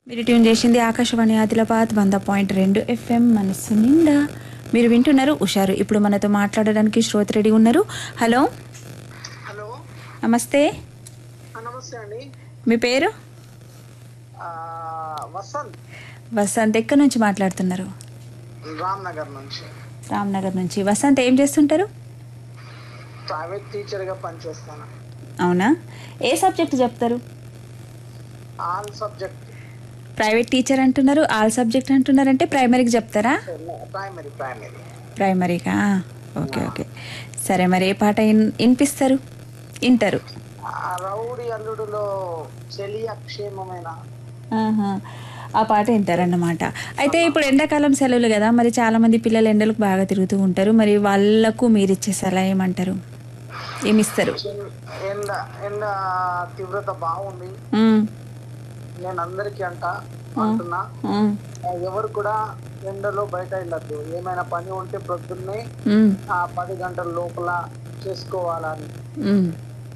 మీరు ట్యూన్ చేసింది ఆకాశవాణి ఆదిలాబాద్ వంద పాయింట్ రెండు ఎఫ్ఎం మనస్సు నిండా మీరు వింటున్నారు ఉషారు ఇప్పుడు మనతో మాట్లాడడానికి శ్రోత రెడీ ఉన్నారు హలో హలో నమస్తే ఆ, నమస్తే అండి మీ పేరు ఆ, వసంత్ వసంత్ ఎక్కడి నుంచి మాట్లాడుతున్నారు రామ్ నగర్ నుంచి రామ్నగర్ నుంచి వసంత్ ఏం చేస్తుంటారు ప్రైవేట్ టీచర్గా పనిచేస్తాను అవునా ఏ సబ్జెక్ట్ చెప్తారు ఆల్ సబ్జెక్ట్ ప్రైవేట్ టీచర్ అంటున్నారు ఆల్ సబ్జెక్ట్ అంటున్నారంటే ప్రైమరీకి చెప్తారా ప్రైమరీ ప్రైమరీ ప్రైమరీకా ఓకే ఓకే సరే మరి ఏ పాట విన్- వినిపిస్తారు వింటారు ఆ రౌడీ అల్లుడులో చెలి అక్షేమమైన ఆహా. ఆ పాట వింటారన్నమాట అయితే ఇప్పుడు ఎండాకాలం సెలవులు కదా మరి చాలా మంది పిల్లలు ఎండలకు బాగా తిరుగుతూ ఉంటారు మరి వాళ్ళకు మీరు ఇచ్చే సలహా ఏమంటారు ఏమిస్తారు చెల్- ఎండ ఎండ తీవ్రత బాగుంది ఉమ్, నేను అందరికీ అంట అంటున్నా ఉమ్, ఆ, ఎవరు కూడా ఎండలో బయట వెళ్ళద్దు ఏమైనా పని ఉంటే ప్రొద్దున్నే ఉమ్, ఆ పది గంటల లోపల చేసుకోవాలని ఉమ్.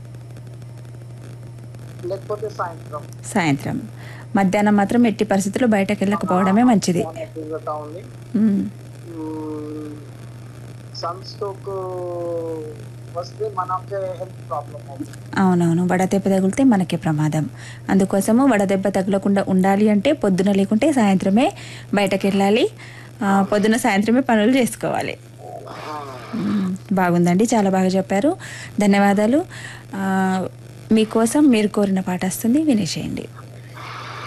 లేకపోతే సాయంత్రం సాయంత్రం మధ్యాహ్నం మాత్రం ఎట్టి పరిస్థితుల్లో బయటకు వెళ్ళకపోవడమే మంచిది చాలా తీవ్రత ఉంది ఉమ్, సన్ స్ట్రోక్ వస్తే మనకే హెల్త్ ప్రాబ్లం అవుతుంది అవునవును వడదెబ్బ తగిలితే మనకే ప్రమాదం అందుకోసము వడదెబ్బ తగలకుండా ఉండాలి అంటే పొద్దున లేకుంటే సాయంత్రమే బయటకు వెళ్ళాలి ఆ, పొద్దున సాయంత్రమే పనులు చేసుకోవాలి మ్మ్. బాగుందండి చాలా బాగా చెప్పారు ధన్యవాదాలు ఆ, మీకోసం మీరు కోరిన పాట వస్తుంది వినేసేయండి